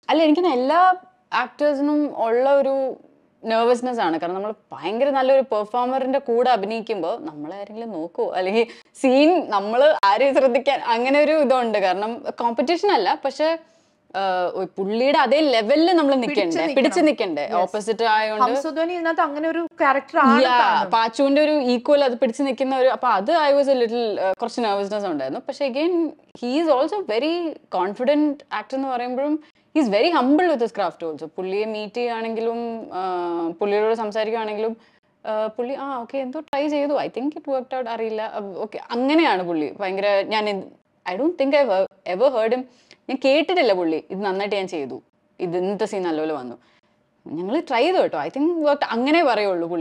അല്ല എനിക്ക് എല്ലാ ആക്ടേഴ്സിനും ഉള്ള ഒരു നെർവസ്നെസ് ആണ് കാരണം നമ്മൾ ഭയങ്കര നല്ലൊരു പെർഫോമറിന്റെ കൂടെ അഭിനയിക്കുമ്പോൾ നമ്മളെ ആരെങ്കിലും നോക്കുമോ അല്ലെങ്കിൽ സീൻ നമ്മൾ ആരെയും ശ്രദ്ധിക്കാൻ അങ്ങനെ ഒരു ഇതുണ്ട് കാരണം കോമ്പറ്റീഷൻ അല്ല പക്ഷെ ആഹ്, ഒരു പുള്ളിയുടെ അതേ ലെവലിൽ നമ്മൾ നിൽക്കണ്ടേ നിക്കണം. പിടിച്ചു നിൽക്കണ്ടേ ഓപ്പോസിറ്റ് ആയതുകൊണ്ട് ഹംസധ്വനി ഇതിനകത്ത് അങ്ങനെ ഒരു ക്യാരക്ടർ ആണ് Yeah, താനും. പാച്ചുവിന്റെ ഒരു ഈക്വൽ അത് പിടിച്ചു നിൽക്കുന്ന ഒരു അപ്പൊ അത് ഐ വാസ് എ ലിറ്റിൽ കുറച്ച് നെർവസ്നെസ് ഉണ്ടായിരുന്നു പക്ഷെ again he is also very confident actor എന്ന് പറയുമ്പോഴും he is very humble with his craft also പുള്ളിയെ മീറ്റ് ചെയ്യുകയാണെങ്കിലും ആ, പുള്ളിയോട് സംസാരിക്കുകയാണെങ്കിലും ആ, പുള്ളി ആ ഓക്കെ എന്തോ ട്രൈ ചെയ്തു I think it work out അറിയില്ല ഓക്കെ അങ്ങനെയാണ് പുള്ളി ഭയങ്കര ഞാൻ I don't think I ever heard ഞാൻ കേട്ടിട്ടില്ല പുള്ളി ഇത് നന്നായിട്ട് ഞാൻ ചെയ്തു ഇത് ഇന്നത്തെ സീൻ നല്ലപോലെ വന്നു ഞങ്ങൾ ട്രൈ ചെയ്തു കേട്ടോ ഐ തിങ്ക് വർക്ക് അങ്ങനെ പറയുള്ളൂ പുള്ളി